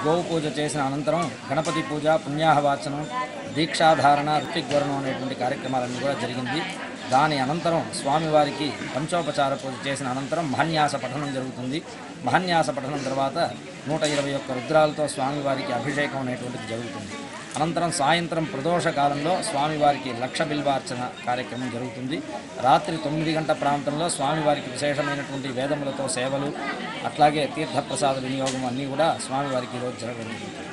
గోవు పూజ చేసిన అనంతరం గణపతి పూజ పుణ్యాహవాచనం దీక్షాధారణ ఋత్విగ్వరణం అనేటువంటి కార్యక్రమాలన్నీ కూడా జరిగింది దాని అనంతరం స్వామివారికి పంచోపచార పూజ చేసిన అనంతరం మహన్యాస పఠనం జరుగుతుంది మహన్యాస పఠనం తర్వాత నూట ఇరవై ఒక్క రుద్రాలతో స్వామివారికి అభిషేకం అనేటువంటిది జరుగుతుంది అనంతరం సాయంత్రం ప్రదోష కాలంలో స్వామివారికి లక్ష బిల్వార్చన కార్యక్రమం జరుగుతుంది రాత్రి తొమ్మిది గంట ప్రాంతంలో స్వామివారికి విశేషమైనటువంటి వేదములతో సేవలు అట్లాగే తీర్థప్రసాద వినియోగం అన్నీ కూడా స్వామివారికి ఈరోజు జరగడం జరుగుతుంది